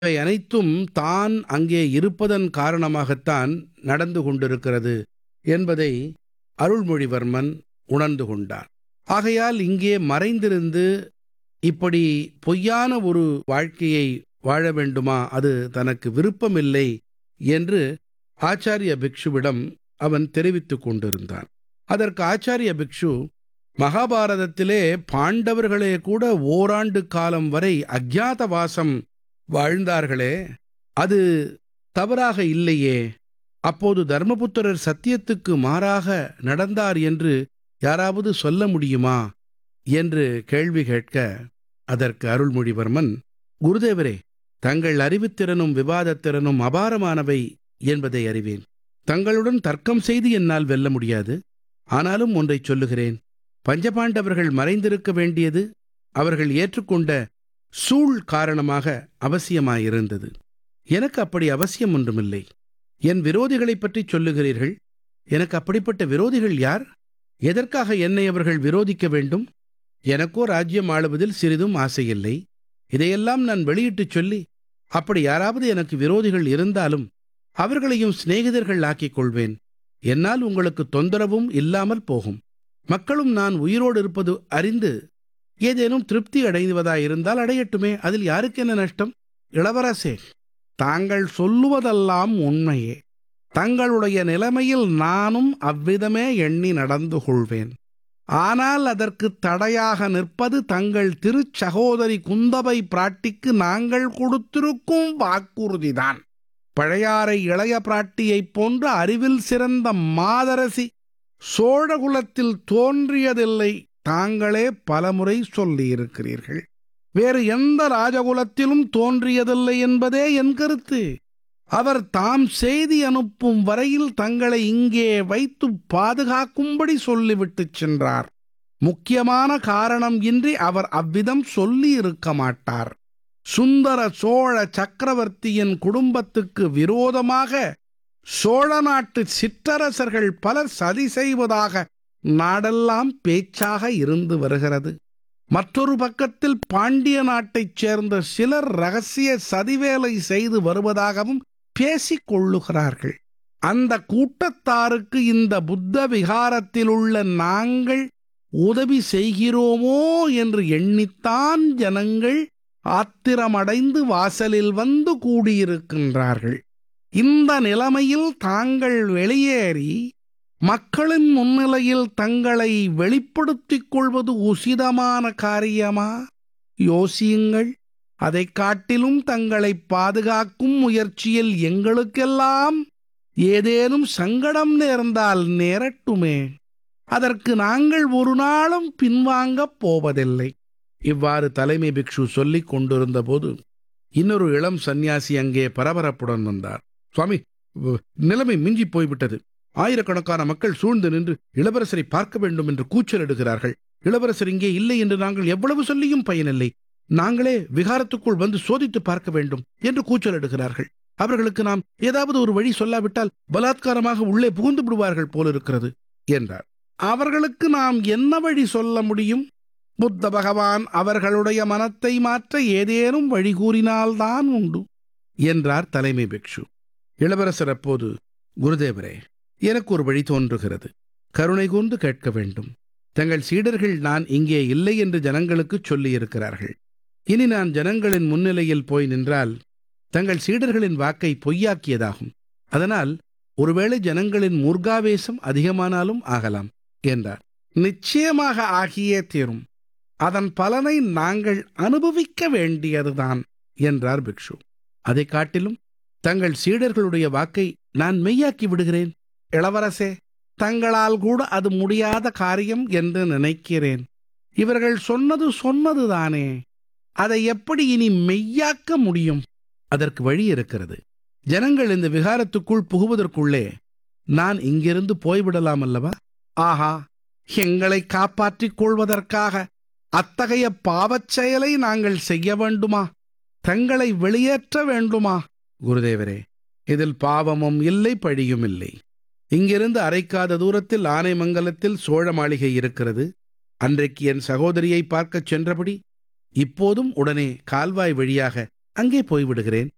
இவை அனைத்தும் தான் அங்கே இருப்பதன் காரணமாகத்தான் நடந்து கொண்டிருக்கிறது என்பதை அருள்மொழிவர்மன் உணர்ந்து கொண்டார் ஆகையால் இங்கே மறைந்திருந்து இப்படி பொய்யான ஒரு வாழ்க்கையை வாழ வேண்டுமா அது தனக்கு விருப்பமில்லை என்று ஆச்சாரிய பிக்ஷுவிடம் அவன் தெரிவித்துக் கொண்டிருந்தான் அதற்கு ஆச்சாரிய பிக்ஷு மகாபாரதத்திலே பாண்டவர்களே கூட ஓராண்டு காலம் வரை அஜ்ஞாதவாசம் வாழ்ந்தார்களே அது தவறாக இல்லையே அப்போது தர்மபுத்திரர் சத்தியத்துக்கு மாறாக நடந்தார் என்று யாராவது சொல்ல முடியுமா என்று கேள்வி கேட்க அதற்கு அருள்மொழிவர்மன் குருதேவரே தங்கள் அறிவுத்திறனும் விவாதத்திறனும் அபாரமானவை என்பதை அறிவேன் தங்களுடன் தர்க்கம் செய்து என்னால் வெல்ல முடியாது ஆனாலும் ஒன்றைச் சொல்லுகிறேன் பஞ்சபாண்டவர்கள் மறைந்திருக்க வேண்டியது அவர்கள் ஏற்றுக்கொண்ட சூழ் காரணமாக அவசியமாயிருந்தது எனக்கு அப்படி அவசியம் ஒன்றுமில்லை என் விரோதிகளைப் பற்றி சொல்லுகிறீர்கள் எனக்கு அப்படிப்பட்ட விரோதிகள் யார் எதற்காக என்னை அவர்கள் விரோதிக்க வேண்டும் எனக்கோ ராஜ்யம் ஆளுவதில் சிறிதும் ஆசையில்லை இதையெல்லாம் நான் வெளியிட்டுச் சொல்லி அப்படி யாராவது எனக்கு விரோதிகள் இருந்தாலும் அவர்களையும் சிநேகிதர்கள் ஆக்கிக் கொள்வேன் என்னால் உங்களுக்கு தொந்தரவும் இல்லாமல் போகும் மக்களும் நான் உயிரோடு இருப்பது அறிந்து ஏதேனும் திருப்தி அடைவதாயிருந்தால் அடையட்டுமே அதில் யாருக்கு என்ன நஷ்டம் இளவரசே தாங்கள் சொல்லுவதெல்லாம் உண்மையே தங்களுடைய நிலைமையில் நானும் அவ்விதமே எண்ணி நடந்து கொள்வேன் ஆனால் அதற்கு தடையாக நிற்பது தங்கள் திருச்சகோதரி குந்தவை பிராட்டிக்கு நாங்கள் கொடுத்திருக்கும் வாக்குறுதிதான் பழையாறை இளைய பிராட்டியைப் போன்ற அறிவில் சிறந்த மாதரசி சோழகுலத்தில் தோன்றியதில்லை தாங்களே பலமுறை சொல்லியிருக்கிறீர்கள் வேறு எந்த ராஜகுலத்திலும் தோன்றியதில்லை என்பதே என் கருத்து அவர் தாம் செய்தி அனுப்பும் வரையில் தங்களை இங்கே வைத்து பாதுகாக்கும்படி சொல்லிவிட்டு சென்றார் முக்கியமான காரணம் இன்றி அவர் அவ்விதம் சொல்லி இருக்க மாட்டார் சுந்தர சோழ சக்கரவர்த்தியின் குடும்பத்துக்கு விரோதமாக சோழ நாட்டு சிற்றரசர்கள் பலர் சதி செய்வதாக நாடெல்லாம் பேச்சாக இருந்து வருகிறது மற்றொரு பக்கத்தில் பாண்டிய நாட்டைச் சேர்ந்த சிலர் ரகசிய சதிவேலை செய்து வருவதாகவும் பேசிக் கொள்ளுகிறார்கள் அந்த கூட்டத்தாருக்கு இந்த புத்த விகாரத்தில் உள்ள நாங்கள் உதவி செய்கிறோமோ என்று எண்ணித்தான் ஜனங்கள் ஆத்திரமடைந்து வாசலில் வந்து கூடியிருக்கின்றார்கள் இந்த நிலைமையில் தாங்கள் வெளியேறி மக்களின் முன்னிலையில் தங்களை வெளிப்படுத்திக் கொள்வது உசிதமான காரியமா யோசியுங்கள் அதை காட்டிலும் தங்களை பாதுகாக்கும் முயற்சியில் எங்களுக்கெல்லாம் ஏதேனும் சங்கடம் நேர்ந்தால் நேரட்டுமே அதற்கு நாங்கள் ஒரு நாளும் பின்வாங்கப் போவதில்லை இவ்வாறு தலைமை பிக்ஷு சொல்லிக் கொண்டிருந்த போது இன்னொரு இளம் சந்நியாசி அங்கே பரபரப்புடன் வந்தார் சுவாமி நிலைமை மிஞ்சி போய்விட்டது ஆயிரக்கணக்கான மக்கள் சூழ்ந்து நின்று இளவரசரை பார்க்க வேண்டும் என்று கூச்சலிடுகிறார்கள் இளவரசர் இங்கே இல்லை என்று நாங்கள் எவ்வளவு சொல்லியும் பயனில்லை நாங்களே விகாரத்துக்குள் வந்து சோதித்து பார்க்க வேண்டும் என்று கூச்சலிடுகிறார்கள் அவர்களுக்கு நாம் ஏதாவது ஒரு வழி சொல்லாவிட்டால் பலாத்காரமாக உள்ளே புகுந்து விடுவார்கள் போலிருக்கிறது என்றார் அவர்களுக்கு நாம் என்ன வழி சொல்ல முடியும் புத்த பகவான் அவர்களுடைய மனத்தை மாற்ற ஏதேனும் வழி கூறினால்தான் உண்டு என்றார் தலைமை பிக்ஷு இளவரசர் அப்போது குருதேவரே எனக்கு ஒரு வழி தோன்றுகிறது கருணை கூர்ந்து கேட்க வேண்டும் தங்கள் சீடர்கள் நான் இங்கே இல்லை என்று ஜனங்களுக்கு சொல்லியிருக்கிறார்கள் இனி நான் ஜனங்களின் முன்னிலையில் போய் நின்றால் தங்கள் சீடர்களின் வாக்கை பொய்யாக்கியதாகும் அதனால் ஒருவேளை ஜனங்களின் மூர்காவேசம் அதிகமானாலும் ஆகலாம் என்றார் நிச்சயமாக ஆகியே தீரும் அதன் பலனை நாங்கள் அனுபவிக்க வேண்டியதுதான் என்றார் பிக்ஷு அதை காட்டிலும் தங்கள் சீடர்களுடைய வாக்கை நான் மெய்யாக்கி விடுகிறேன் இளவரசே தங்களால் கூட அது முடியாத காரியம் என்று நினைக்கிறேன் இவர்கள் சொன்னது சொன்னதுதானே அதை எப்படி இனி மெய்யாக்க முடியும் அதற்கு வழி இருக்கிறது ஜனங்கள் இந்த விகாரத்துக்குள் புகுவதற்குள்ளே நான் இங்கிருந்து போய்விடலாம் அல்லவா ஆஹா எங்களை காப்பாற்றிக் கொள்வதற்காக அத்தகைய பாவச் செயலை நாங்கள் செய்ய வேண்டுமா தங்களை வெளியேற்ற வேண்டுமா குருதேவரே இதில் பாவமும் இல்லை பழியும் இல்லை இங்கிருந்து அரைக்காத தூரத்தில் ஆனைமங்கலத்தில் சோழ மாளிகை இருக்கிறது அன்றைக்கு என் சகோதரியை பார்க்கச் சென்றபடி இப்போதும் உடனே கால்வாய் வழியாக அங்கே போய்விடுகிறேன்